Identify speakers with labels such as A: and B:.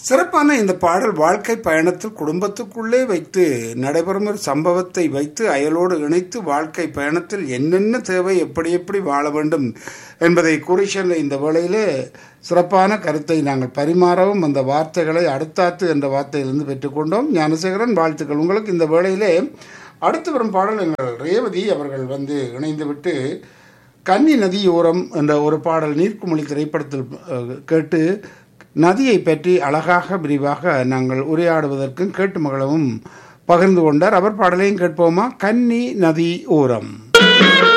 A: சிறப்பான இந்த பாடல் வாழ்க்கை பயணத்தில் குடும்பத்துக்குள்ளே வைத்து நடைபெறும் ஒரு சம்பவத்தை வைத்து அயலோடு இணைத்து வாழ்க்கை பயணத்தில் என்னென்ன தேவை எப்படி எப்படி வாழ வேண்டும் என்பதை கூறி சென்ற இந்த வேளையிலே சிறப்பான கருத்தை நாங்கள் பரிமாறவும் அந்த வார்த்தைகளை அடுத்தாத்து என்ற வார்த்தையிலிருந்து பெற்றுக்கொண்டோம் ஞானசேகரன் வாழ்த்துக்கள் உங்களுக்கு இந்த வேளையிலே அடுத்து வரும் பாடல் எங்கள் ரேவதி அவர்கள் வந்து இணைந்துவிட்டு கன்னி நதியோரம் என்ற ஒரு பாடல் நீர்க்குமொழி திரைப்படத்தில் அஹ், கேட்டு நதியை பற்றி அழகாக விரிவாக நாங்கள் உரையாடுவதற்கும் கேட்டு மகளவும் பகிர்ந்து கொண்டார் அவர் பாடலையும் கேட்போமா கன்னி நதி ஓரம்